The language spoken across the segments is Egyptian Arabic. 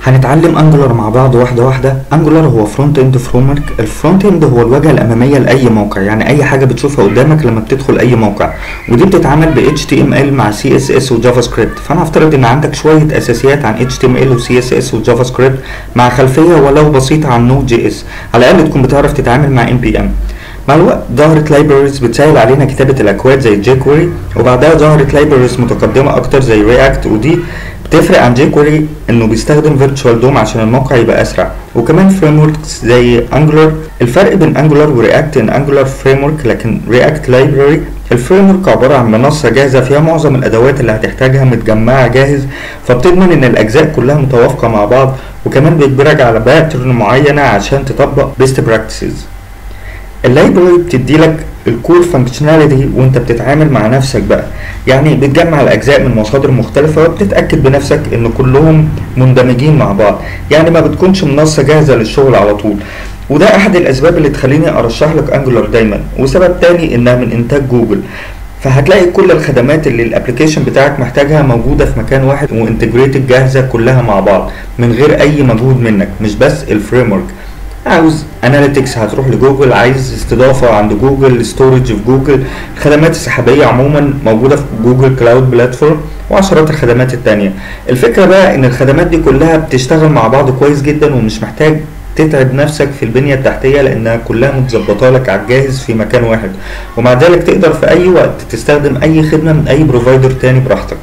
هنتعلم انجولار مع بعض واحده واحده انجولار هو فرونت اند فريمورك الفرونت اند هو الواجهه الاماميه لاي موقع يعني اي حاجه بتشوفها قدامك لما بتدخل اي موقع ودي بتتعمل ب HTML مع CSS وجافا سكريبت فانا هفترض ان عندك شويه اساسيات عن HTML و CSS وجافا سكريبت مع خلفيه ولو بسيطه عن نود جي اس على الاقل تكون بتعرف تتعامل مع NPM مع الوقت ظهرت لايبرز بتسهل علينا كتابة الأكواد زي جيكوري وبعدها ظهرت لايبرز متقدمة أكتر زي رياكت ودي بتفرق عن جيكوري إنه بيستخدم فيرتشوال دوم عشان الموقع يبقى أسرع وكمان فريم وركس زي أنجولار الفرق بين أنجولار ورياكت إن أنجولار فريم ورك لكن رياكت لايبراري الفريم ورك عبارة عن منصة جاهزة فيها معظم الأدوات اللي هتحتاجها متجمعة جاهز فبتضمن إن الأجزاء كلها متوافقة مع بعض وكمان بيجبرك على باترن معينة عشان تطبق بيست براكتسز اللايبراري بتدي لك الكور فانكشناليتي وانت بتتعامل مع نفسك بقى يعني بتجمع الاجزاء من مصادر مختلفه وبتتاكد بنفسك ان كلهم مندمجين مع بعض يعني ما بتكونش منصه جاهزه للشغل على طول وده احد الاسباب اللي تخليني ارشح لك انجولار دايما وسبب تاني انها من انتاج جوجل فهتلاقي كل الخدمات اللي الابلكيشن بتاعك محتاجها موجوده في مكان واحد وانتجريتد جاهزه كلها مع بعض من غير اي مجهود منك مش بس الفريم ورك عاوز اناليتكس هتروح لجوجل عايز استضافه عند جوجل ستورج في جوجل الخدمات السحابيه عموما موجوده في جوجل كلاود بلاتفورم وعشرات الخدمات التانية الفكره بقى ان الخدمات دي كلها بتشتغل مع بعض كويس جدا ومش محتاج تتعب نفسك في البنية التحتية لأنها كلها متظبطة لك على الجاهز في مكان واحد ومع ذلك تقدر في أي وقت تستخدم أي خدمة من أي بروفايدر تاني براحتك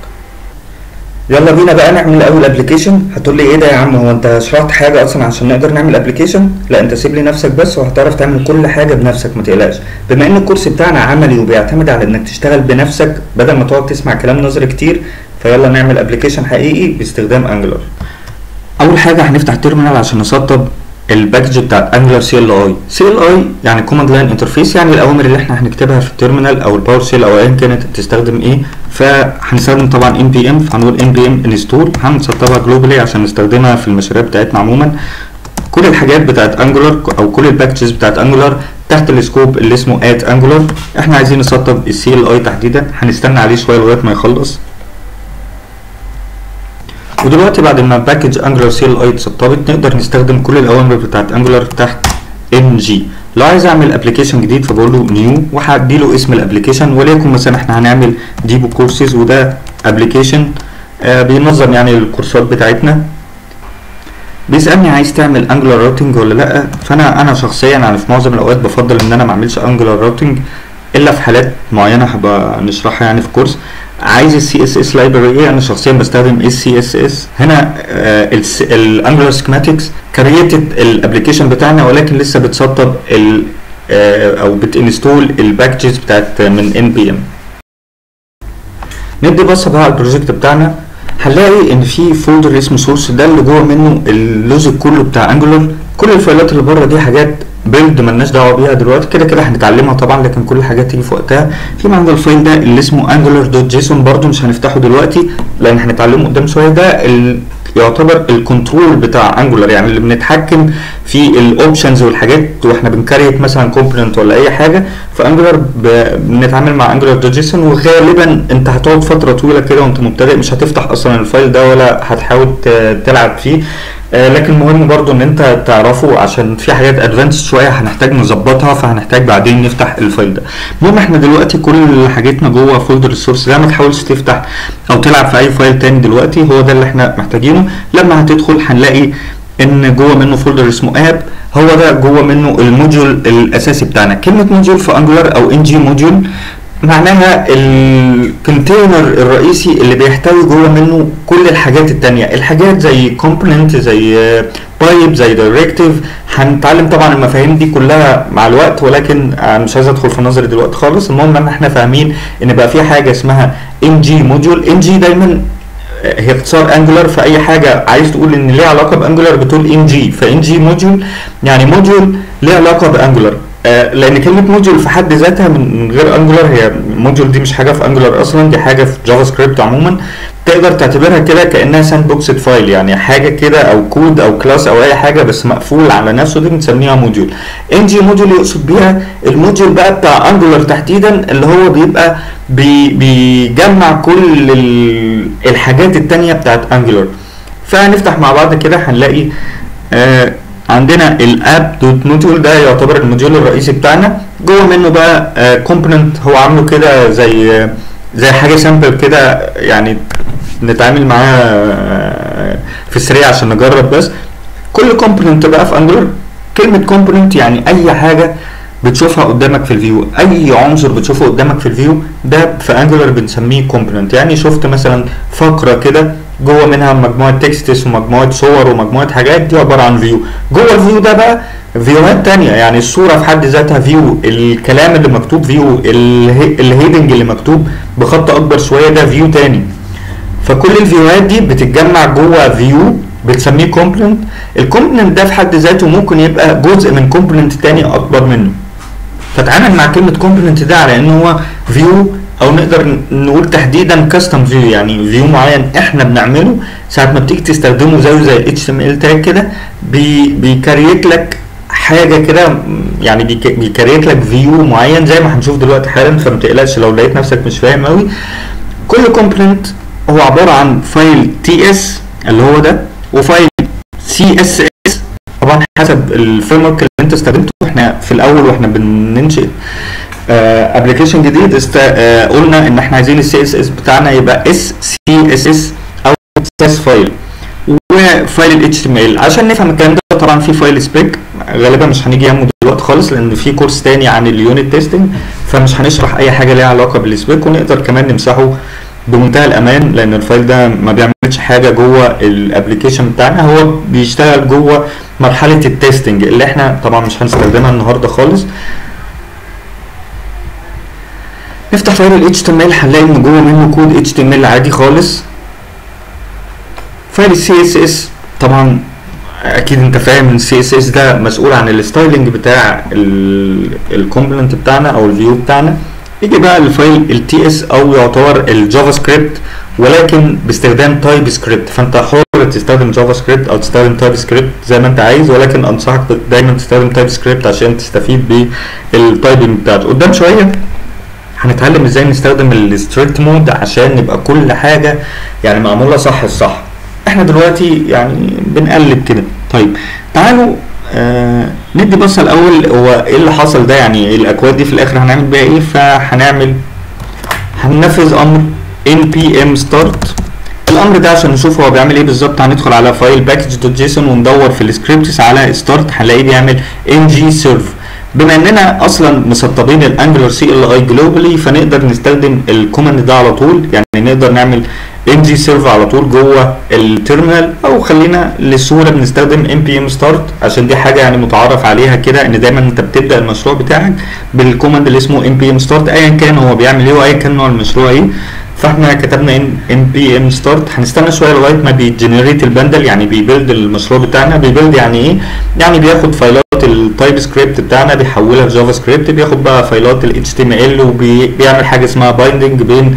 يلا بينا بقى نعمل اول ابلكيشن هتقول لي ايه ده يا عم هو انت شرحت حاجه اصلا عشان نقدر نعمل ابلكيشن لا انت سيب لي نفسك بس وهتعرف تعمل كل حاجه بنفسك ما تقلقش بما ان الكورس بتاعنا عملي وبيعتمد على انك تشتغل بنفسك بدل ما تقعد تسمع كلام نظري كتير فيلا نعمل ابلكيشن حقيقي باستخدام انجلر اول حاجه هنفتح التيرمينال عشان نسطب الباكج بتاع انجلر سي ال اي سي ال اي يعني كوماند لاين انترفيس يعني الاوامر اللي احنا هنكتبها في التيرمينال او الباور شيل او ايا كانت تستخدم ايه فهنستخدم طبعا ام بي ام فهنقول ام بي ام انستول هنسطبها جلوبالي عشان نستخدمها في المشاريع بتاعتنا عموما كل الحاجات بتاعت انجولار او كل الباكجز بتاعت انجولار تحت السكوب اللي اسمه ات انجولار احنا عايزين نسطب السي ال اي تحديدا هنستنى عليه شويه لغايه ما يخلص ودلوقتي بعد ما باكج انجلر سي ال اي اتسطبت نقدر نستخدم كل الاوامر بتاعت انجلر تحت ان جي لو عايز اعمل ابلكيشن جديد فبقول له نيو وهدي له اسم الابلكيشن وليكن مثلا احنا هنعمل ديبو كورسز وده ابلكيشن آه بينظم يعني الكورسات بتاعتنا بيسالني عايز تعمل انجلر راوتنج ولا لا فانا انا شخصيا يعني في معظم الاوقات بفضل ان انا ما اعملش انجلر راوتنج الا في حالات معينه هبقى نشرحها يعني في كورس عايز السي اس اس لايبراري انا شخصيا بستخدم السي اس اس هنا الانجلر سكيماتكس كريتد الابلكيشن بتاعنا ولكن لسه بتسطب ال او بتنستول الباكجز بتاعت من ان بي ام ندي بصه بقى على البروجكت بتاعنا هنلاقي ان في فولدر اسمه سورس ده اللي جوه منه اللوجيك كله بتاع انجلر كل الفايلات اللي بره دي حاجات بيلد ملناش دعوه بيها دلوقتي كده كده هنتعلمها طبعا لكن كل الحاجات تيجي في وقتها في معانا الفايل ده اللي اسمه انجلر دوت جيسون برده مش هنفتحه دلوقتي لان هنتعلمه قدام شويه ده ال... يعتبر الكنترول بتاع انجولار يعني اللي بنتحكم في الاوبشنز والحاجات واحنا بنكريت مثلا كومبوننت ولا اي حاجه فانجولار ب... بنتعامل مع انجولار دوت جيسون وغالبا انت هتقعد فتره طويله كده وانت مبتدئ مش هتفتح اصلا الفايل ده ولا هتحاول تلعب فيه آه لكن مهم برضو ان انت تعرفه عشان في حاجات ادفانس شويه هنحتاج نظبطها فهنحتاج بعدين نفتح الفايل ده المهم احنا دلوقتي كل حاجتنا جوه فولدر السورس ده ما تحاولش تفتح او تلعب في اي فايل تاني دلوقتي هو ده اللي احنا محتاجينه لما هتدخل هنلاقي ان جوه منه فولدر اسمه اب هو ده جوه منه الموديول الاساسي بتاعنا كلمه موديول في انجولار او ان جي موديول معناها الكونتينر الرئيسي اللي بيحتوي جوه منه كل الحاجات التانية الحاجات زي كومبوننت زي بايب زي دايركتيف هنتعلم طبعا المفاهيم دي كلها مع الوقت ولكن مش عايز ادخل في النظري دلوقتي خالص المهم ان احنا فاهمين ان بقى في حاجه اسمها ان جي موديول ان جي دايما هي اختصار انجولار في اي حاجه عايز تقول ان ليها علاقه بانجولار بتقول ان جي فان جي موديول يعني موديول ليه علاقه بانجولار آه لان كلمه موديول في حد ذاتها من غير انجولار هي موديول دي مش حاجه في انجولار اصلا دي حاجه في جافا سكريبت عموما تقدر تعتبرها كده كانها ساند بوكسد فايل يعني حاجه كده او كود او كلاس او اي حاجه بس مقفول على نفسه دي بنسميها موديول ان جي موديول يقصد بيها الموديول بقى بتاع انجولار تحديدا اللي هو بيبقى بي بيجمع كل الحاجات التانية بتاعت انجولار فهنفتح مع بعض كده هنلاقي آه عندنا الاب دوت موديول ده يعتبر الموديول الرئيسي بتاعنا جوه منه بقى كومبوننت هو عامله كده زي آه زي حاجه سامبل كده يعني نتعامل معاها آه في السريع عشان نجرب بس كل كومبوننت بقى في انجلر كلمه كومبوننت يعني اي حاجه بتشوفها قدامك في الفيو اي عنصر بتشوفه قدامك في الفيو ده في انجلر بنسميه كومبوننت يعني شفت مثلا فقره كده جوه منها مجموعه تكستس ومجموعه صور ومجموعه حاجات دي عباره عن فيو جوه الفيو ده بقى فيوهات تانية يعني الصورة في حد ذاتها فيو الكلام اللي مكتوب فيو الهيدنج اللي مكتوب بخط اكبر شوية ده فيو تاني فكل الفيوهات دي بتتجمع جوه فيو بتسميه كومبوننت الكومبوننت ده في حد ذاته ممكن يبقى جزء من كومبوننت تاني اكبر منه فتعامل مع كلمة كومبوننت ده على ان هو فيو او نقدر نقول تحديدا كاستم فيو يعني فيو معين احنا بنعمله ساعة ما بتيجي تستخدمه زيه زي اتش ام ال تاج كده بي بيكريت لك حاجه كده يعني بيكريت لك فيو معين زي ما هنشوف دلوقتي حالا فما تقلقش لو لقيت نفسك مش فاهم قوي كل كومبوننت هو عباره عن فايل تي اس اللي هو ده وفايل سي اس اس طبعا حسب الفريم ورك اللي انت استخدمته احنا في الاول واحنا بننشئ ابلكيشن جديد است... آه قلنا ان احنا عايزين السي اس اس بتاعنا يبقى اس سي اس اس او اس فايل وفايل ال HTML عشان نفهم الكلام ده طبعا في فايل سبيك غالبا مش هنيجي يهمه دلوقتي خالص لان في كورس تاني عن اليونت تيستنج فمش هنشرح اي حاجه ليها علاقه بالسبيك ونقدر كمان نمسحه بمنتهى الامان لان الفايل ده ما بيعملش حاجه جوه الابلكيشن بتاعنا هو بيشتغل جوه مرحله التيستنج اللي احنا طبعا مش هنستخدمها النهارده خالص نفتح فايل ال HTML هنلاقي ان جوه منه كود HTML عادي خالص فايل السي اس اس طبعا اكيد انت فاهم ان السي اس اس ده مسؤول عن الستايلنج بتاع الكومبوننت بتاعنا او الفيو بتاعنا يجي بقى الفايل التي اس او يعتبر الجافا سكريبت ولكن باستخدام تايب سكريبت فانت حر تستخدم جافا سكريبت او تستخدم تايب سكريبت زي ما انت عايز ولكن انصحك دايما تستخدم تايب سكريبت عشان تستفيد بالتايبنج بتاعته قدام شويه هنتعلم ازاي نستخدم الستريكت مود عشان نبقى كل حاجه يعني معموله صح الصح احنا دلوقتي يعني بنقلب كده طيب تعالوا آه ندي بصه الاول هو ايه اللي حصل ده يعني الاكواد دي في الاخر هنعمل بيها ايه فهنعمل هننفذ امر npm start الامر ده عشان نشوف هو بيعمل ايه بالظبط هندخل على فايل package.json وندور في السكريبتس على start هنلاقيه بيعمل ng serve بما اننا اصلا مسطبين الانجلر سي ال اي جلوبالي فنقدر نستخدم الكوماند ده على طول يعني نقدر نعمل ام جي سيرف على طول جوه التيرمينال او خلينا للسهوله بنستخدم ام بي ام ستارت عشان دي حاجه يعني متعارف عليها كده ان دايما انت بتبدا المشروع بتاعك بالكوماند اللي اسمه ام بي ام ستارت ايا كان هو بيعمل ايه وايا كان نوع المشروع ايه فاحنا كتبنا ان ام بي ام ستارت هنستنى شويه لغايه ما بيجنريت البندل يعني بيبيلد المشروع بتاعنا بيبيلد يعني ايه يعني بياخد فايلات التايب سكريبت بتاعنا بيحولها لجافا سكريبت بياخد بقى فايلات ال HTML وبيعمل حاجه اسمها بايندنج بين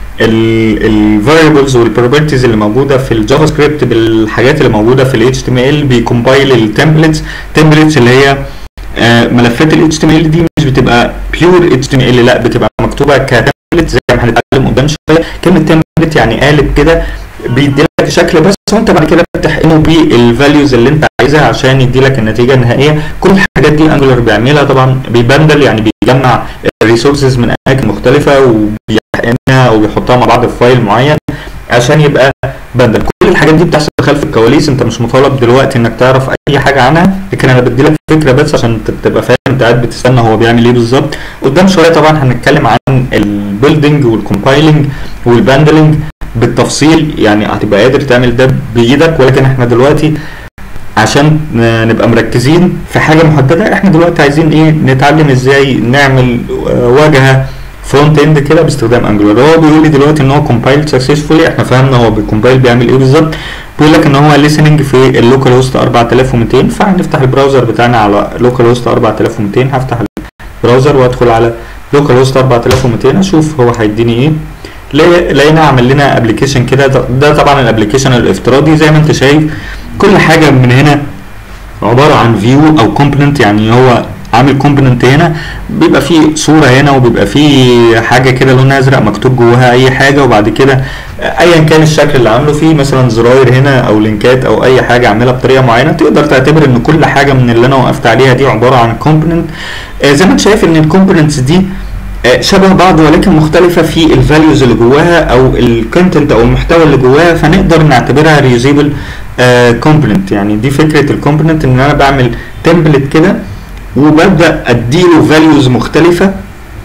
الفاريبلز والبروبرتيز اللي موجوده في الجافا سكريبت بالحاجات اللي موجوده في ال HTML بيكمبايل التمبلتس تمبلتس اللي هي آه ملفات ال HTML دي مش بتبقى بيور HTML لا بتبقى مكتوبه كتمبلت زي ما هنتعلم قدام شويه كلمه تمبلت يعني قالب كده بيدي لك شكل بس وانت بعد كده بتحقنه بالفاليوز اللي انت عايزها عشان يدي لك النتيجه النهائيه كل الحاجات دي انجلر بيعملها طبعا بيبندل يعني بيجمع الريسورسز من اماكن مختلفه وبيحقنها وبيحطها مع بعض في فايل معين عشان يبقى بندل كل الحاجات دي بتحصل خلف الكواليس انت مش مطالب دلوقتي انك تعرف اي حاجه عنها لكن انا بدي لك فكره بس عشان تبقى فاهم انت قاعد بتستنى هو بيعمل ايه بالظبط قدام شويه طبعا هنتكلم عن البيلدنج والكومبايلنج والباندلنج بالتفصيل يعني هتبقى قادر تعمل ده بايدك ولكن احنا دلوقتي عشان نبقى مركزين في حاجه محدده احنا دلوقتي عايزين ايه نتعلم ازاي نعمل واجهه فرونت اند كده باستخدام انجلر هو بيقول لي دلوقتي ان هو كومبايل سكسسفولي احنا فهمنا هو بيكومبايل بيعمل ايه بالظبط بيقول لك ان هو listening في اللوكال هوست 4200 فهنفتح البراوزر بتاعنا على لوكال هوست 4200 هفتح البراوزر وادخل على لوكال هوست 4200 اشوف هو هيديني ايه لقينا عمل لنا ابلكيشن كده ده طبعا الابلكيشن الافتراضي زي ما انت شايف كل حاجه من هنا عباره عن فيو او كومبوننت يعني هو عامل كومبوننت هنا بيبقى فيه صوره هنا وبيبقى فيه حاجه كده لونها ازرق مكتوب جواها اي حاجه وبعد كده ايا كان الشكل اللي عامله فيه مثلا زراير هنا او لينكات او اي حاجه اعملها بطريقه معينه تقدر تعتبر ان كل حاجه من اللي انا وقفت عليها دي عباره عن كومبوننت زي ما انت شايف ان الكومبوننتس دي آه، شبه بعض ولكن مختلفه في الفاليوز اللي جواها او الكونتنت او المحتوى اللي جواها فنقدر نعتبرها ريوزيبل كومبوننت يعني دي فكره الكومبوننت ان انا بعمل تمبلت كده وببدا اديله فاليوز مختلفه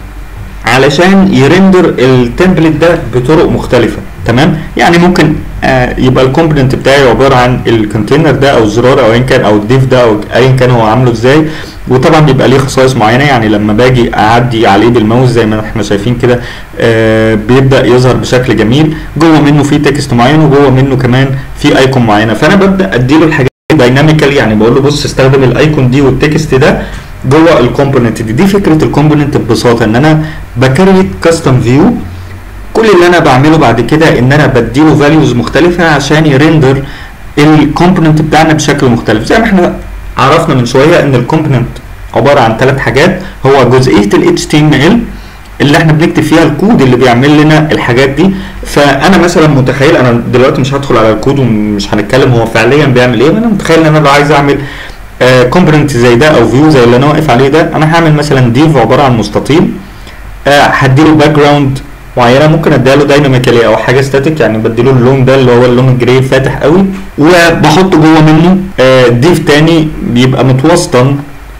علشان يرندر التمبلت ده بطرق مختلفه تمام يعني ممكن آه يبقى الكومبوننت بتاعي عباره عن الكونتينر ده او الزرار او ايا كان او الديف ده او ايا كان هو عامله ازاي وطبعا بيبقى ليه خصائص معينه يعني لما باجي اعدي عليه بالماوس زي ما احنا شايفين كده آه بيبدا يظهر بشكل جميل جوه منه في تكست معين وجوه منه كمان في ايكون معينه فانا ببدا اديله الحاجات دايناميكال يعني بقول له بص استخدم الايكون دي والتكست ده جوه الكومبوننت دي دي فكره الكومبوننت ببساطه ان انا بكريت كاستم فيو كل اللي انا بعمله بعد كده ان انا بديله فاليوز مختلفه عشان يرندر الكومبوننت بتاعنا بشكل مختلف زي ما احنا عرفنا من شويه ان الكومبوننت عباره عن ثلاث حاجات هو جزئيه ال HTML اللي احنا بنكتب فيها الكود اللي بيعمل لنا الحاجات دي فانا مثلا متخيل انا دلوقتي مش هدخل على الكود ومش هنتكلم هو فعليا بيعمل ايه انا متخيل ان انا لو عايز اعمل كومبوننت زي ده او فيو زي اللي انا واقف عليه ده انا هعمل مثلا ديف عباره عن مستطيل آه، هديله باك جراوند معينه ممكن اديها له دايناميكالي او حاجه ستاتيك يعني بديله اللون ده اللي هو اللون الجراي فاتح قوي وبحط جوه منه آه، ديف تاني بيبقى متوسطن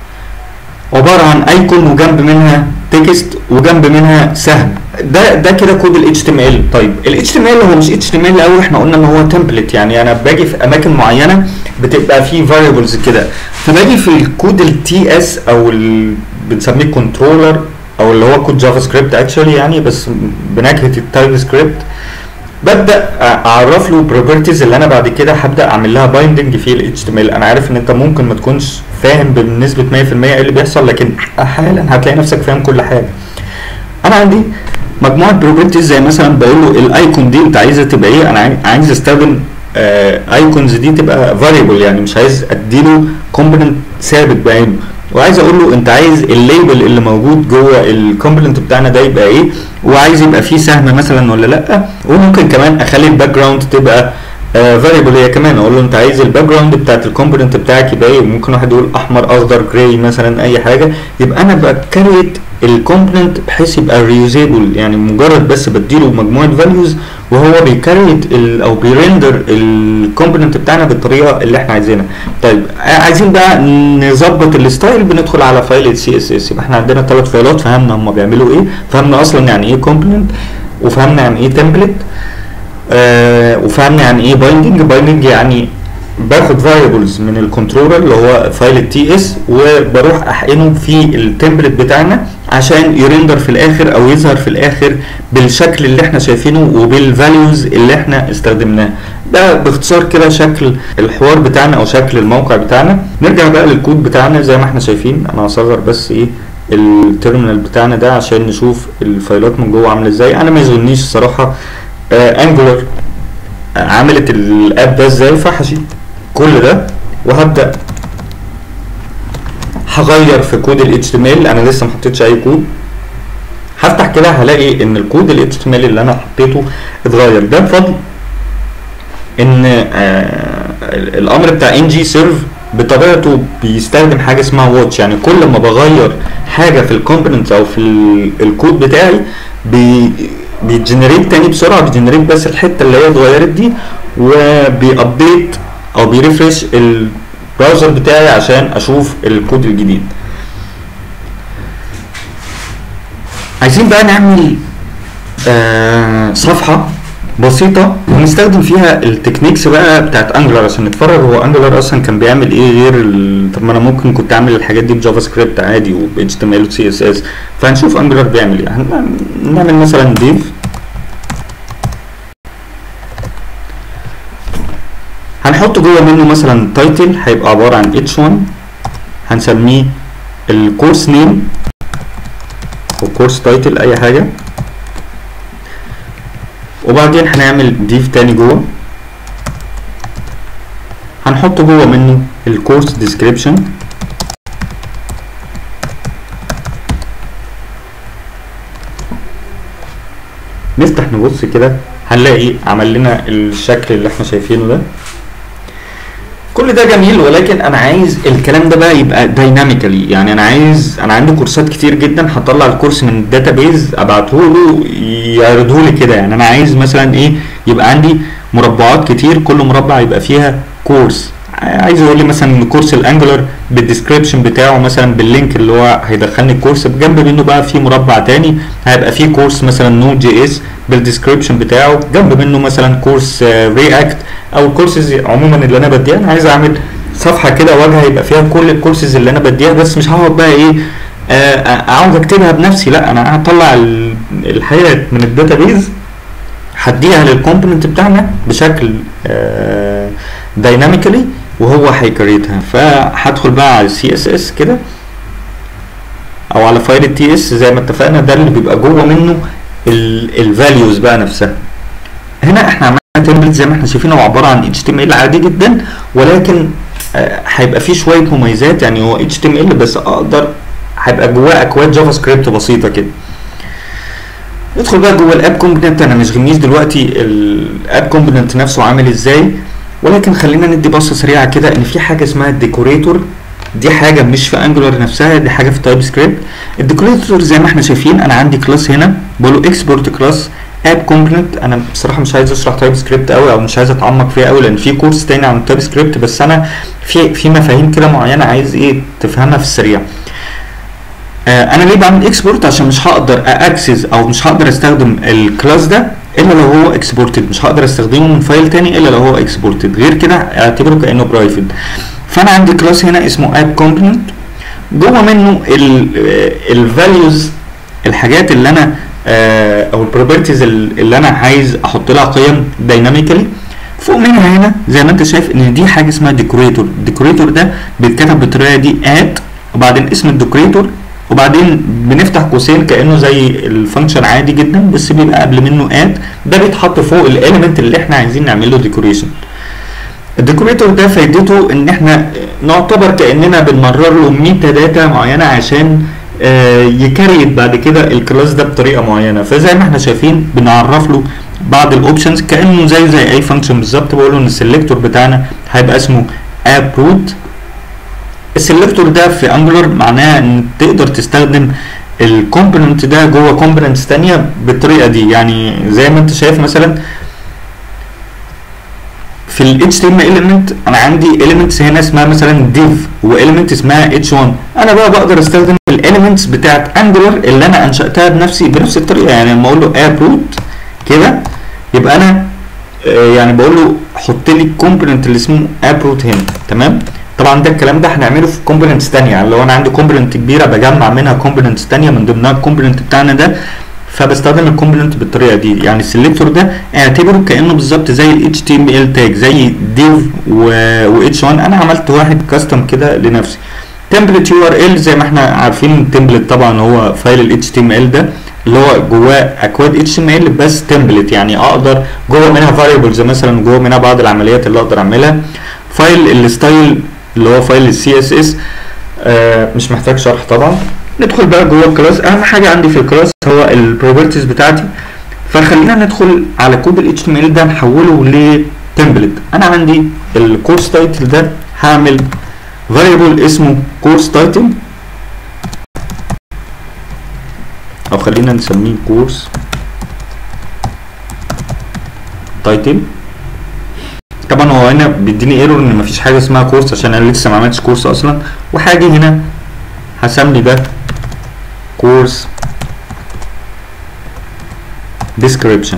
عباره عن ايكون وجنب منها تكست وجنب منها سهم ده ده كده كود ال HTML طيب ال HTML هو مش HTML قوي احنا قلنا ان هو تمبلت يعني انا باجي في اماكن معينه بتبقى فيه variables كده فباجي في الكود ال TS او ال بنسميه كنترولر او اللي هو كود جافا سكريبت اكشولي يعني بس بنكهه التايب سكريبت ببدا اعرف له بروبرتيز اللي انا بعد كده هبدا اعمل لها بايندنج في ال HTML انا عارف ان انت ممكن ما تكونش فاهم بنسبه 100% ايه اللي بيحصل لكن حالا هتلاقي نفسك فاهم كل حاجه انا عندي مجموعه بروبرتيز زي مثلا بقول له الايكون دي انت عايزها تبقى ايه انا عايز استخدم ايكونز دي تبقى فاريبل يعني مش عايز اديله كومبوننت ثابت بعينه وعايز اقول له انت عايز الليبل اللي موجود جوه الكومبوننت بتاعنا ده يبقى ايه وعايز يبقى فيه سهم مثلا ولا لا وممكن كمان اخلي الباك جراوند تبقى فاريبل هي كمان اقول له انت عايز الباك جراوند بتاعت الكومبوننت بتاعك يبقى ايه ممكن واحد يقول احمر اخضر جراي مثلا اي حاجه يبقى انا بكريت الكومبوننت بحيث يبقى ريوزيبل يعني مجرد بس بديله مجموعه فاليوز وهو بيكريت او بيرندر الكومبوننت بتاعنا بالطريقه اللي احنا عايزينها طيب عايزين بقى نظبط الستايل بندخل على فايل السي اس اس يبقى احنا عندنا ثلاث فايلات فهمنا هم بيعملوا ايه فهمنا اصلا يعني ايه كومبوننت وفهمنا يعني ايه تمبلت آه وفهمنا يعني ايه بايندنج بايندنج يعني باخد فاريبلز من الكنترولر اللي هو فايل التي اس وبروح احقنه في التمبلت بتاعنا عشان يرندر في الاخر او يظهر في الاخر بالشكل اللي احنا شايفينه وبالفاليوز اللي احنا استخدمناه ده باختصار كده شكل الحوار بتاعنا او شكل الموقع بتاعنا نرجع بقى للكود بتاعنا زي ما احنا شايفين انا هصغر بس ايه التيرمينال بتاعنا ده عشان نشوف الفايلات من جوه عامله ازاي انا ما يشغلنيش الصراحه آه انجولار عملت الاب ده ازاي فهشيل كل ده وهبدا هغير في كود ال HTML انا لسه ما حطيتش اي كود هفتح كده هلاقي ان الكود ال HTML اللي انا حطيته اتغير ده بفضل ان آه الامر بتاع ان جي سيرف بطبيعته بيستخدم حاجه اسمها واتش يعني كل ما بغير حاجه في الكومبوننت او في الكود بتاعي بي بيجنريت تاني بسرعه بيجنريت بس الحته اللي هي اتغيرت دي وبيابديت او بيرفرش البراوزر بتاعي عشان اشوف الكود الجديد عايزين بقى نعمل آه صفحه بسيطة ونستخدم فيها التكنيكس بقى بتاعت انجلر عشان نتفرج هو انجلر اصلا كان بيعمل ايه غير ال... طب ما انا ممكن كنت اعمل الحاجات دي بجافا سكريبت عادي وب اتش تي ام ال وسي اس اس فهنشوف انجلر بيعمل ايه هنعمل مثلا ديف هنحط جوه منه مثلا تايتل هيبقى عبارة عن اتش 1 هنسميه الكورس نيم او كورس تايتل اي حاجة وبعدين هنعمل ديف تاني جوه هنحط جوه منه الكورس ديسكريبشن نفتح نبص كده هنلاقي عمل لنا الشكل اللي احنا شايفينه ده كل ده جميل ولكن انا عايز الكلام ده بقى يبقى دايناميكالي يعني انا عايز انا عندي كورسات كتير جدا هطلع الكورس من الداتابيز ابعته له يعرضه لي كده يعني انا عايز مثلا ايه يبقى عندي مربعات كتير كل مربع يبقى فيها كورس عايز يقول لي مثلا ان كورس الانجلر بالديسكريبشن بتاعه مثلا باللينك اللي هو هيدخلني الكورس بجنب منه بقى في مربع تاني هيبقى فيه كورس مثلا نود جي اس بالديسكريبشن بتاعه جنب منه مثلا كورس رياكت او الكورسز عموما اللي انا بديها انا عايز اعمل صفحه كده واجهه يبقى فيها كل الكورسز اللي انا بديها بس مش هقعد بقى ايه اقعد اكتبها بنفسي لا انا هطلع الحاجات من الداتابيز هديها للكومبوننت بتاعنا بشكل دايناميكالي وهو هيكريتها فهدخل بقى على السي اس اس كده او على فايل التي اس زي ما اتفقنا ده اللي بيبقى جوه منه الفاليوز بقى نفسها هنا احنا عملنا تمبلت زي ما احنا شايفين هو عباره عن اتش تي ام ال عادي جدا ولكن هيبقى فيه شويه مميزات يعني هو اتش تي ام ال بس اقدر هيبقى جواه اكواد جافا سكريبت بسيطه كده ندخل بقى جوه الاب كومبوننت انا مش غميش دلوقتي الاب كومبوننت نفسه عامل ازاي ولكن خلينا ندي بصه سريعه كده ان في حاجه اسمها الديكوريتور دي حاجه مش في انجولار نفسها دي حاجه في تايب سكريبت الديكوريتور زي ما احنا شايفين انا عندي كلاس هنا بقول له اكسبورت كلاس اب كومبوننت انا بصراحه مش عايز اشرح تايب سكريبت قوي او مش عايز اتعمق فيها قوي لان في كورس تاني عن التايب سكريبت بس انا في في مفاهيم كده معينه عايز ايه تفهمها في السريع آه انا ليه بعمل اكسبورت عشان مش هقدر اكسس او مش هقدر استخدم الكلاس ده الا لو هو اكسبورتد مش هقدر استخدمه من فايل تاني الا لو هو اكسبورتد غير كده اعتبره كانه برايفت فانا عندي كلاس هنا اسمه اب كومبوننت جوه منه الفاليوز الحاجات اللي انا آه او البروبرتيز اللي انا عايز احط لها قيم دايناميكالي فوق منها هنا زي ما انت شايف ان دي حاجه اسمها ديكوريتور الديكوريتور ده بيتكتب بالطريقه دي اد وبعدين اسم الديكوريتور وبعدين بنفتح قوسين كانه زي الفانكشن عادي جدا بس بيبقى قبل منه اد ده بيتحط فوق الاليمنت اللي احنا عايزين نعمل له ديكوريشن الديكوريتور ده فايدته ان احنا نعتبر كاننا بنمرر له ميتا داتا معينه عشان آه يكريت بعد كده الكلاس ده بطريقه معينه فزي ما احنا شايفين بنعرف له بعض الاوبشنز كانه زي زي اي فانكشن بالظبط بقول له ان السلكتور بتاعنا هيبقى اسمه اب روت السلكتور ده في انجلر معناه ان تقدر تستخدم الكومبوننت ده جوه كومبوننتس تانية بالطريقه دي يعني زي ما انت شايف مثلا في ال HTML element انا عندي elements هنا اسمها مثلا div و element اسمها h1 انا بقى بقدر استخدم الاليمنتس بتاعت انجلر اللي انا انشاتها بنفسي بنفس الطريقه يعني لما اقول له اب روت كده يبقى انا آه يعني بقول له حط لي الكومبوننت اللي اسمه اب روت هنا تمام طبعا ده الكلام ده هنعمله في كومبوننتس ثانيه يعني لو انا عندي كومبوننت كبيره بجمع منها كومبوننتس ثانيه من ضمنها الكومبوننت بتاعنا ده فبستخدم الكومبوننت بالطريقه دي يعني السلكتور ده اعتبره كانه بالظبط زي ال HTML تاج زي div و h1 انا عملت واحد كاستم كده لنفسي تمبلت يو ار ال زي ما احنا عارفين التمبلت طبعا هو فايل ال HTML ده اللي هو جواه اكواد HTML بس تمبلت يعني اقدر جوه منها فاريبلز مثلا جوه منها بعض العمليات اللي اقدر اعملها فايل الستايل اللي هو فايل السي اس اس مش محتاج شرح طبعا ندخل بقى جوه الكلاس اهم حاجه عندي في الكلاس هو البروبرتيز بتاعتي فخلينا ندخل على كود ال HTML ده نحوله لتمبلت انا عندي الكورس تايتل ده هعمل فاريبل اسمه كورس تايتل او خلينا نسميه كورس تايتل طبعا هو هنا بيديني ايرور ان مفيش حاجه اسمها كورس عشان انا لسه ما عملتش كورس اصلا وهاجي هنا هسمي ده كورس description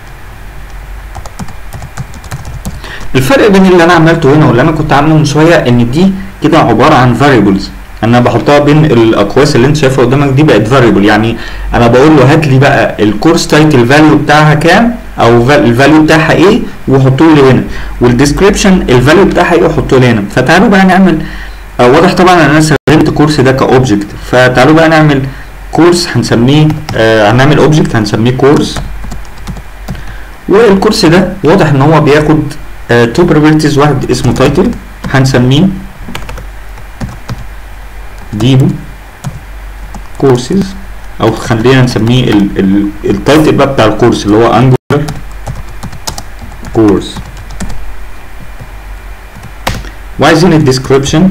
الفرق بين اللي انا عملته هنا واللي انا كنت عامله من شويه ان دي كده عباره عن variables انا بحطها بين الاقواس اللي انت شايفها قدامك دي بقت variable يعني انا بقول له هات لي بقى الكورس تايتل فاليو بتاعها كام او الفاليو بتاعها ايه وحطوه لي هنا والديسكريبشن الفاليو بتاعها ايه وحطوه لي هنا فتعالوا بقى نعمل آه واضح طبعا ان انا استخدمت كورس ده كاوبجكت فتعالوا بقى نعمل كورس هنسميه آه هنعمل اوبجكت هنسميه كورس والكورس ده واضح ان هو بياخد آه تو بروبرتيز واحد اسمه تايتل هنسميه ديبو كورسز او خلينا نسميه التايتل بقى بتاع الكورس اللي هو انجولار كورس وعايزين الديسكريبشن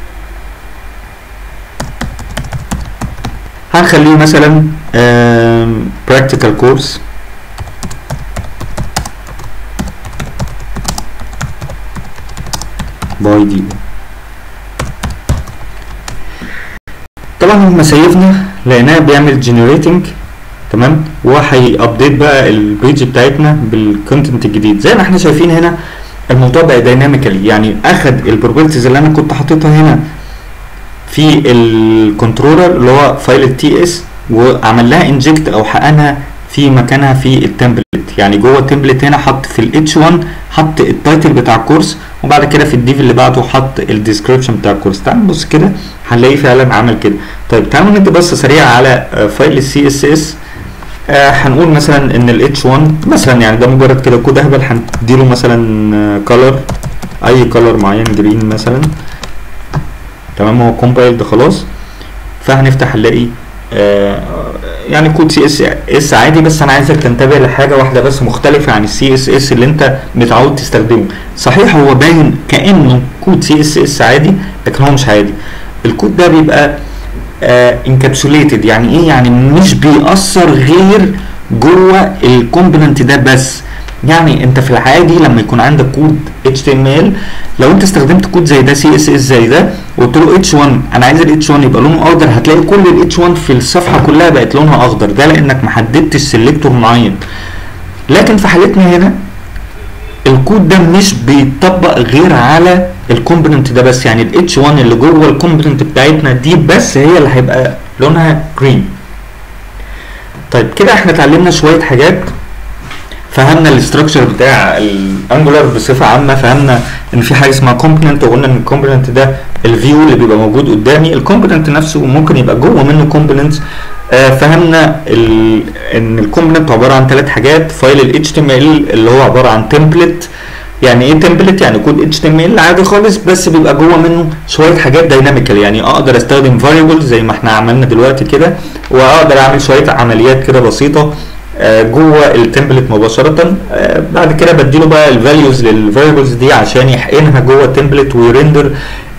هنخليه مثلا براكتيكال كورس باي دي طبعا لما سيفنا لقيناه بيعمل جنريتنج تمام وهي ابديت بقى البيج بتاعتنا بالكونتنت الجديد زي ما احنا شايفين هنا الموضوع بقى دايناميكالي يعني اخد البروبرتيز اللي انا كنت حاططها هنا في الكنترولر اللي هو فايل التي اس وعمل لها انجكت او حقنها في مكانها في التمبلت يعني جوه التمبلت هنا حط في الاتش 1 حط التايتل بتاع الكورس وبعد كده في الديف اللي بعده حط الديسكريبشن بتاع الكورس تعال نبص كده هنلاقيه فعلا عمل كده طيب تعالوا ندي بصه سريعه على فايل السي اس اس هنقول مثلا ان الاتش 1 مثلا يعني ده مجرد كده كود اهبل هنديله مثلا كلر اي كلر معين جرين مثلا تمام هو كومبايلد خلاص فهنفتح نلاقي آه يعني كود سي اس اس عادي بس انا عايزك تنتبه لحاجه واحده بس مختلفه عن السي اس اس اللي انت متعود تستخدمه صحيح هو باين كانه كود سي اس اس عادي لكن هو مش عادي الكود ده بيبقى انكابسوليتد آه يعني ايه يعني مش بيأثر غير جوه الكومبوننت ده بس يعني انت في العادي لما يكون عندك كود HTML لو انت استخدمت كود زي ده CSS زي ده وقلت له H1 انا عايز ال H1 يبقى لونه اخضر هتلاقي كل ال H1 في الصفحه كلها بقت لونها اخضر ده لانك ما حددتش سيلكتور معين لكن في حالتنا هنا الكود ده مش بيطبق غير على الكومبوننت ده بس يعني ال H1 اللي جوه الكومبوننت بتاعتنا دي بس هي اللي هيبقى لونها جرين طيب كده احنا اتعلمنا شويه حاجات فهمنا الاستراكشر بتاع الانجولار بصفه عامه فهمنا ان في حاجه اسمها كومبوننت وقلنا ان الكومبوننت ده الفيو اللي بيبقى موجود قدامي الكومبوننت نفسه ممكن يبقى جوه منه كومبوننتس آه فهمنا ال ان الكومبوننت عباره عن ثلاث حاجات فايل ال HTML اللي هو عباره عن تمبلت يعني ايه تمبلت يعني كود HTML عادي خالص بس بيبقى جوه منه شويه حاجات دايناميكال يعني اقدر استخدم فاريبل زي ما احنا عملنا دلوقتي كده واقدر اعمل شويه عمليات كده بسيطه جوه التمبلت مباشره بعد كده بديله بقى الفاليوز للفاريبلز دي عشان يحقنها جوه التمبلت ويرندر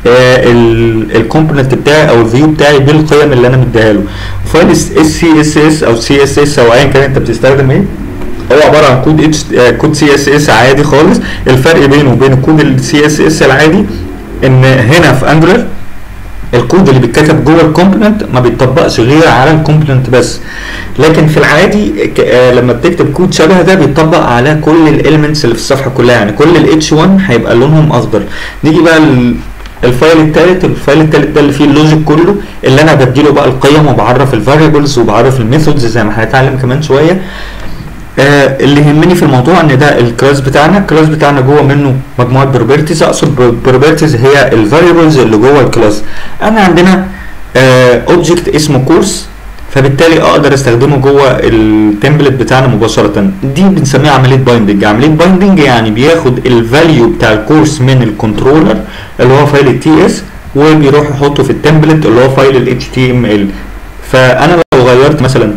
الكومبوننت بتاعي او الفيو بتاعي بالقيم اللي انا مديها له فايل اس سي اس اس او سي اس اس او ايا كان انت بتستخدم ايه هو عباره عن كود اتش كود سي اس اس عادي خالص الفرق بينه وبين كود السي اس اس العادي ان هنا في انجلر الكود اللي بيتكتب جوه الكومبوننت ما بيتطبقش غير على الكومبوننت بس لكن في العادي آه لما بتكتب كود شبه ده بيتطبق على كل الاليمنتس اللي في الصفحه كلها يعني كل الاتش 1 هيبقى لونهم اخضر نيجي بقى الفايل الثالث الفايل الثالث ده اللي فيه اللوجيك كله اللي انا بديله بقى القيم وبعرف الفاريبلز وبعرف الميثودز زي ما هنتعلم كمان شويه آه اللي يهمني في الموضوع ان ده الكلاس بتاعنا الكلاس بتاعنا جوه منه مجموعه بروبرتيز اقصد بروبرتيز هي الفاريبلز اللي جوه الكلاس انا عندنا اوبجكت آه اسمه كورس فبالتالي اقدر استخدمه جوه التمبلت بتاعنا مباشره دي بنسميها عمليه بايندنج عمليه بايندنج يعني بياخد الفاليو بتاع الكورس من الكنترولر اللي هو فايل التي اس وبيروح يحطه في التمبلت اللي هو فايل الاتش تي ام ال فانا لو غيرت مثلا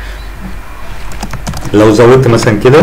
لو زودت مثلا كده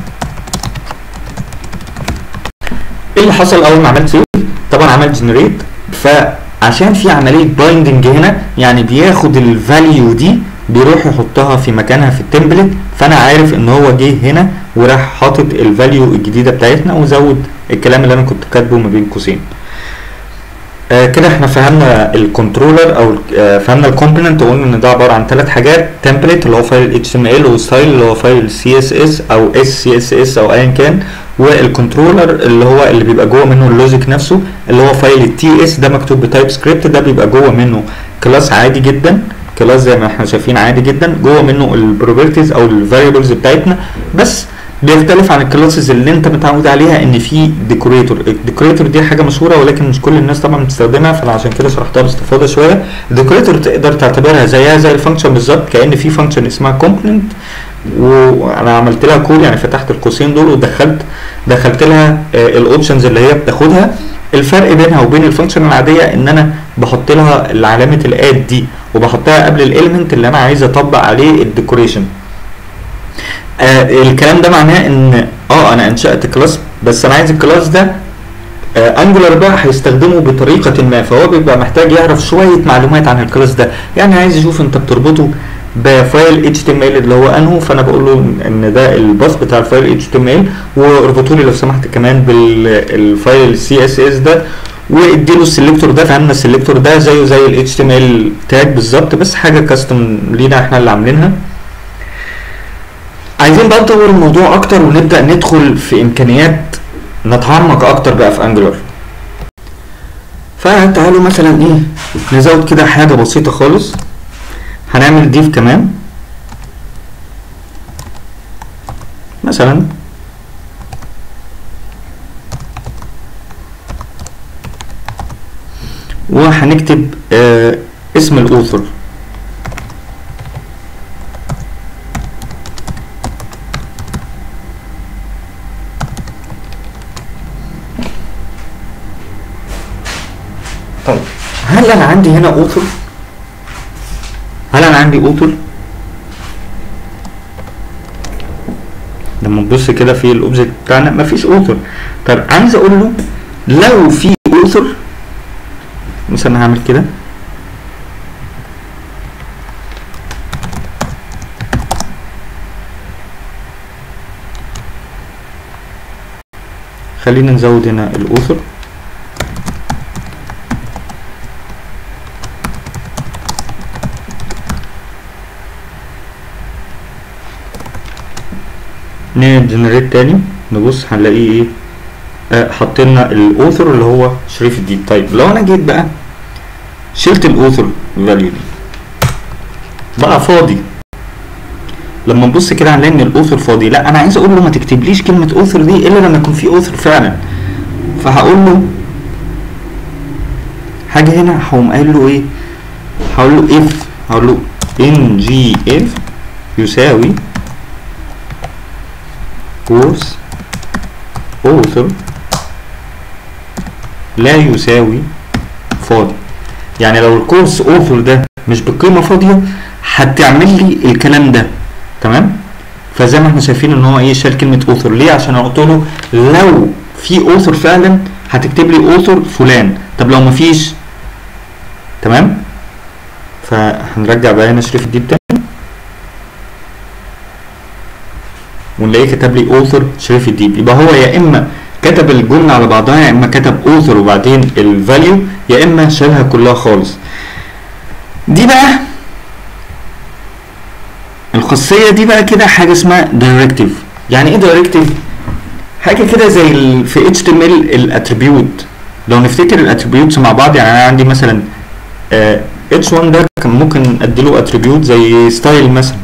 ايه اللي حصل اول ما عملت سيف طبعا عملت جنريت فعشان في عمليه بايندنج هنا يعني بياخد الفاليو دي بيروح يحطها في مكانها في التمبلت فانا عارف ان هو جه هنا وراح حاطط الفاليو الجديده بتاعتنا وزود الكلام اللي انا كنت كاتبه ما بين قوسين آه كده احنا فهمنا الكنترولر او آه فهمنا الكومبوننت وقلنا ان ده عباره عن ثلاث حاجات تمبلت اللي هو فايل اتش ام ال وستايل اللي هو فايل سي اس اس او اس سي اس اس او ايا كان والكنترولر اللي هو اللي بيبقى جوه منه اللوجيك نفسه اللي هو فايل التي اس ده مكتوب بتايب سكريبت ده بيبقى جوه منه كلاس عادي جدا كلاس زي ما احنا شايفين عادي جدا جوه منه البروبرتيز او الفاريبلز بتاعتنا بس بيختلف عن الكلاسز اللي انت متعود عليها ان في ديكوريتور الديكوريتور دي حاجه مشهوره ولكن مش كل الناس طبعا بتستخدمها فانا عشان كده شرحتها باستفاضه شويه الديكوريتور تقدر تعتبرها زيها زي الفانكشن بالظبط كان في فانكشن اسمها كومبوننت وانا عملت لها كول يعني فتحت القوسين دول ودخلت دخلت لها الاوبشنز اللي هي بتاخدها الفرق بينها وبين الفانكشن العاديه ان انا بحط لها علامه الاد دي وبحطها قبل الاليمنت اللي انا عايز اطبق عليه الديكوريشن آه الكلام ده معناه ان اه انا انشأت كلاس بس انا عايز الكلاس ده آه انجولار بقى هيستخدمه بطريقة ما فهو بيبقى محتاج يعرف شوية معلومات عن الكلاس ده يعني عايز يشوف انت بتربطه بفايل HTML اللي هو انهو فانا بقول له ان ده الباص بتاع الفايل HTML واربطوا لي لو سمحت كمان بالفايل CSS ده واديله السلكتور ده فهمنا السلكتور ده زيه زي ال HTML تاج بالظبط بس حاجه كاستم لينا احنا اللي عاملينها عايزين بقى نطور الموضوع اكتر ونبدا ندخل في امكانيات نتعمق اكتر بقى في انجلر فتعالوا مثلا ايه نزود كده حاجه بسيطه خالص هنعمل ديف كمان مثلا وهنكتب آه اسم الاوثر طيب هل انا عندي هنا اوثر هل انا عندي اوثر لما نبص كده في الاوبجكت بتاعنا مفيش اوثر طب عايز اقول له لو في اوثر مثلا هعمل كده خلينا نزود هنا الاوثر نعمل جنريت تاني نبص هنلاقيه ايه آه حطينا الاوثر اللي هو شريف الديب طيب لو انا جيت بقى شلت الاوثر فاليو دي بقى فاضي لما نبص كده هنلاقي ان الاوثر فاضي لا انا عايز اقول له ما تكتبليش كلمه اوثر دي الا لما يكون في اوثر فعلا فهقول له حاجه هنا هقوم قايل له ايه هقول له اف هقول له ان جي اف يساوي كورس author لا يساوي فاضي يعني لو الكورس author ده مش بقيمة فاضية هتعمل لي الكلام ده تمام فزي ما احنا شايفين ان هو ايه شال كلمة author ليه عشان انا قلت له لو في author فعلا هتكتب لي author فلان طب لو مفيش تمام فهنرجع بقى هنا شريف الديب تاني ونلاقيه كتب لي اوثر شريف الديب يبقى هو يا اما كتب الجمله على بعضها يا اما كتب اوثر وبعدين الفاليو يا اما شالها كلها خالص دي بقى الخاصيه دي بقى كده حاجه اسمها دايركتيف يعني ايه دايركتيف حاجه كده زي ال في اتش تي ام ال الاتريبيوت لو نفتكر الاتريبيوتس مع بعض يعني انا عندي مثلا اتش 1 ده كان ممكن اديله اتريبيوت زي ستايل مثلا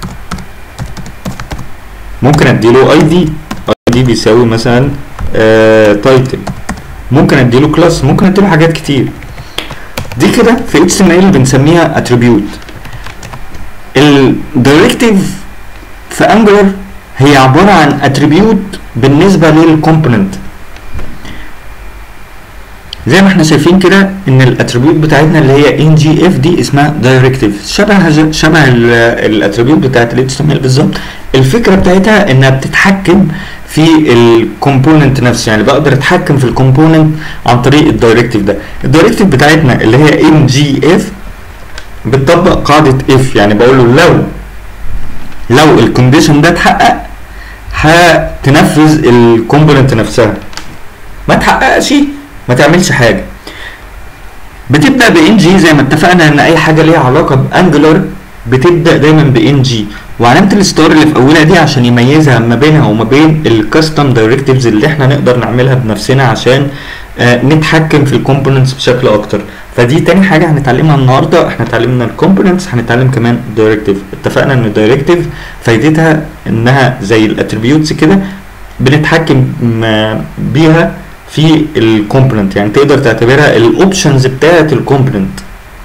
ممكن اديله اي دي اي دي بيساوي مثلا تايتل ممكن اديله كلاس ممكن اديله حاجات كتير دي كده في اتش ام ال بنسميها اتريبيوت الدايركتيف في انجلر هي عباره عن اتريبيوت بالنسبه للكومبوننت زي ما احنا شايفين كده ان الاتريبيوت بتاعتنا اللي هي ان جي اف دي اسمها دايركتيف شبه شبه الاتريبيوت بتاعت ال HTML بالظبط الفكره بتاعتها انها بتتحكم في الكومبوننت نفسه يعني بقدر اتحكم في الكومبوننت عن طريق الدايركتيف ده الدايركتيف بتاعتنا اللي هي ان جي اف بتطبق قاعده اف يعني بقول له لو لو الكونديشن ده اتحقق هتنفذ الكومبوننت نفسها ما تحققش ما تعملش حاجه بتبدا بان جي زي ما اتفقنا ان اي حاجه ليها علاقه بانجلر بتبدا دايما بان جي وعلامه الستار اللي في اولها دي عشان يميزها ما بينها وما بين الكاستم دايركتيفز اللي احنا نقدر نعملها بنفسنا عشان آه نتحكم في الكومبوننتس بشكل اكتر فدي تاني حاجه هنتعلمها النهارده احنا اتعلمنا الكومبوننتس هنتعلم كمان دايركتيف اتفقنا ان الدايركتيف فايدتها انها زي الاتريبيوتس كده بنتحكم بيها في الكومبوننت يعني تقدر تعتبرها الاوبشنز بتاعه الكومبوننت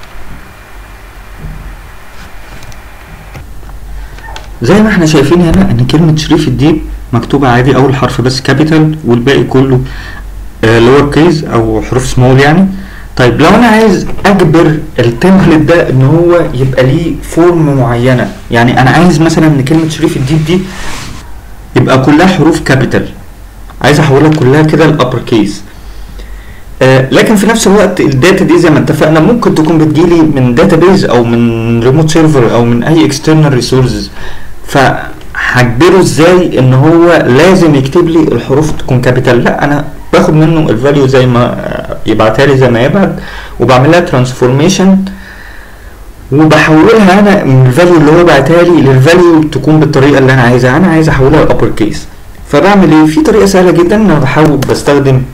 زي ما احنا شايفين هنا ان كلمه شريف الديب مكتوبه عادي اول حرف بس كابيتال والباقي كله لور كيز او حروف سمول يعني طيب لو انا عايز اجبر التمبلت ده ان هو يبقى ليه فورم معينه يعني انا عايز مثلا ان كلمه شريف الديب دي يبقى كلها حروف كابيتال عايز احولها كلها كده لابر كيس آه لكن في نفس الوقت الداتا دي زي ما اتفقنا ممكن تكون بتجيلي من داتابيز او من ريموت سيرفر او من اي اكسترنال ريسورسز فهجبره ازاي ان هو لازم يكتب لي الحروف تكون كابيتال لا انا باخد منه الفاليو زي ما يبعتها لي زي ما يبعت وبعمل لها ترانسفورميشن وبحولها انا من الفاليو اللي هو بعتها لي للفاليو تكون بالطريقه اللي انا عايزها انا عايز احولها لابر كيس فبعمل ايه في طريقه سهله جدا انا بحاول بستخدم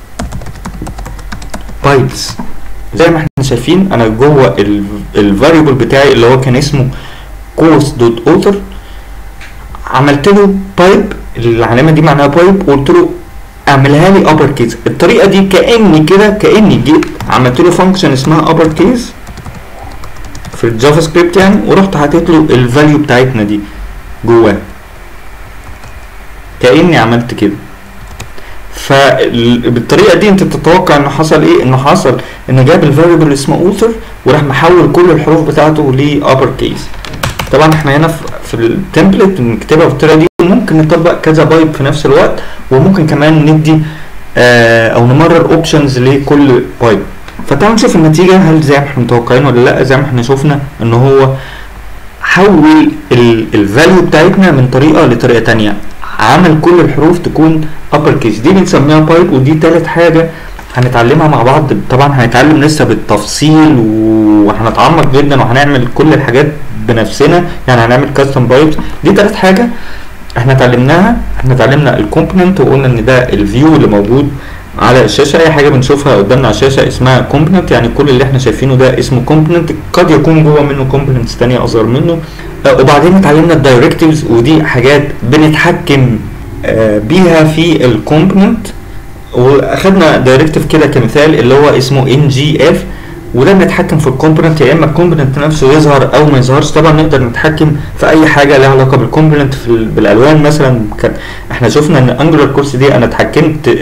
بايبس زي ما احنا شايفين انا جوه الفاريبل بتاعي اللي هو كان اسمه كورس دوت اوتر عملت له بايب العلامه دي معناها بايب وقلت له اعملها لي ابر كيس الطريقه دي كاني كده كاني جيت عملت له فانكشن اسمها ابر كيس في الجافا سكريبت يعني ورحت حاطط له الفاليو بتاعتنا دي جواه كاني عملت كده فبالطريقه دي انت تتوقع انه حصل ايه انه حصل ان جاب الفاريبل اللي اسمه اوثر وراح محول كل الحروف بتاعته لابر كيس طبعا احنا هنا في التمبلت بنكتبها بالطريقه دي ممكن نطبق كذا بايب في نفس الوقت وممكن كمان ندي آه او نمرر اوبشنز لكل بايب فتعالوا نشوف النتيجه هل زي ما احنا متوقعين ولا لا زي ما احنا شفنا ان هو حول الفاليو بتاعتنا من طريقه لطريقه تانية عمل كل الحروف تكون upper case دي بنسميها بايب ودي تالت حاجه هنتعلمها مع بعض طبعا هنتعلم لسه بالتفصيل وهنتعمق جدا وهنعمل كل الحاجات بنفسنا يعني هنعمل كاستم بايبس دي تالت حاجه احنا اتعلمناها احنا اتعلمنا الكومبوننت وقلنا ان ده الفيو اللي موجود على الشاشه اي حاجه بنشوفها قدامنا على الشاشه اسمها كومبوننت يعني كل اللي احنا شايفينه ده اسمه كومبوننت قد يكون جوه منه كومبوننتس ثانيه اصغر منه وبعدين اتعلمنا الدايركتيفز ودي حاجات بنتحكم بيها في الكومبوننت واخدنا دايركتيف كده كمثال اللي هو اسمه ان جي اف وده بنتحكم في الكومبوننت يا اما الكومبوننت نفسه يظهر او ما يظهرش طبعا نقدر نتحكم في اي حاجه لها علاقه بالكومبوننت في بالالوان مثلا كان احنا شفنا ان انجلر كورس دي انا اتحكمت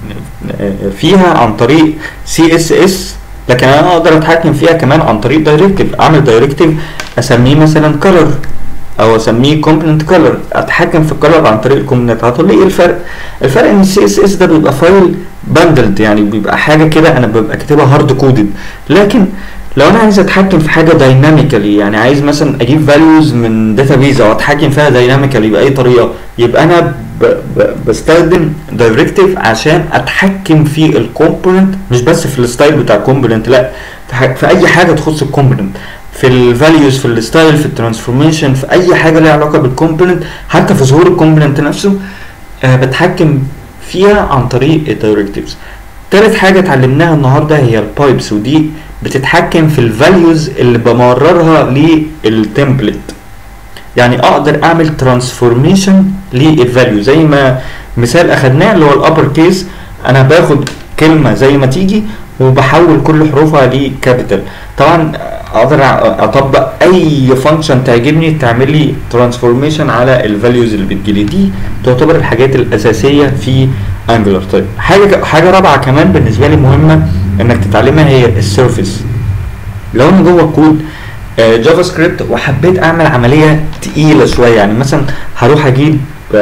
فيها عن طريق سي اس اس لكن انا اقدر اتحكم فيها كمان عن طريق دايركتيف اعمل دايركتيف اسميه مثلا كلر او اسميه كومبوننت كلر اتحكم في الكلر عن طريق الكومبوننت هتقول لي ايه الفرق الفرق ان السي اس اس ده بيبقى فايل بندلد يعني بيبقى حاجه كده انا ببقى كاتبها هارد كودد لكن لو انا عايز اتحكم في حاجه دايناميكالي يعني عايز مثلا اجيب فاليوز من داتابيز او اتحكم فيها دايناميكالي باي طريقه يبقى انا ب ب بستخدم دايركتيف عشان اتحكم في الكومبوننت مش بس في الستايل بتاع الكومبوننت لا في اي حاجه تخص الكومبوننت في الفاليوز في الستايل في الترانسفورميشن في اي حاجه ليها علاقه بالكومبوننت حتى في ظهور الكومبوننت نفسه أه بتحكم فيها عن طريق الدايركتيفز تالت حاجه اتعلمناها النهارده هي البايبس ودي بتتحكم في الفاليوز اللي بمررها للتمبلت يعني اقدر اعمل ترانسفورميشن للفاليو زي ما مثال اخدناه اللي هو الابر كيس انا باخد كلمه زي ما تيجي وبحول كل حروفها لكابيتال طبعا اقدر اطبق اي فانكشن تعجبني تعمل لي ترانسفورميشن على الفاليوز اللي بتجيلي دي تعتبر الحاجات الاساسيه في انجلر طيب حاجه حاجه رابعه كمان بالنسبه لي مهمه انك تتعلمها هي السيرفيس لو انا جوه كود جافا سكريبت وحبيت اعمل عمليه تقيله شويه يعني مثلا هروح اجيب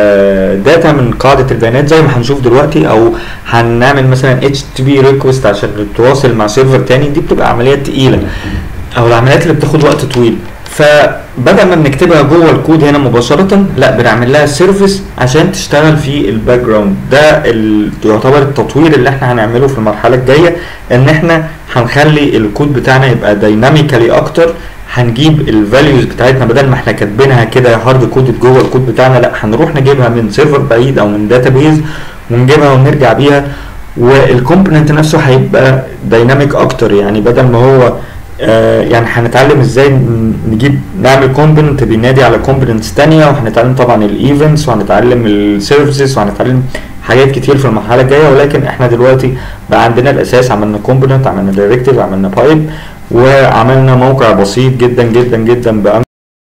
داتا من قاعده البيانات زي ما هنشوف دلوقتي او هنعمل مثلا اتش تي بي ريكوست عشان نتواصل مع سيرفر تاني دي بتبقى عمليات تقيله او العمليات اللي بتاخد وقت طويل فبدل ما بنكتبها جوه الكود هنا مباشره لا بنعمل لها سيرفيس عشان تشتغل في الباك جراوند ده يعتبر التطوير اللي احنا هنعمله في المرحله الجايه ان احنا هنخلي الكود بتاعنا يبقى دايناميكالي اكتر هنجيب الفاليوز بتاعتنا بدل ما احنا كاتبينها كده هارد كودد جوه الكود بتاعنا لا هنروح نجيبها من سيرفر بعيد او من داتابيز ونجيبها ونرجع بيها والكومبوننت نفسه هيبقى دايناميك اكتر يعني بدل ما هو آه يعني هنتعلم ازاي نجيب نعمل كومبوننت بينادي على كومبوننتس تانية وهنتعلم طبعا الايفنتس وهنتعلم السيرفيسز وهنتعلم حاجات كتير في المرحله الجايه ولكن احنا دلوقتي بقى عندنا الاساس عملنا كومبوننت عملنا دايركتيف عملنا بايب وعملنا موقع بسيط جدا جدا جدا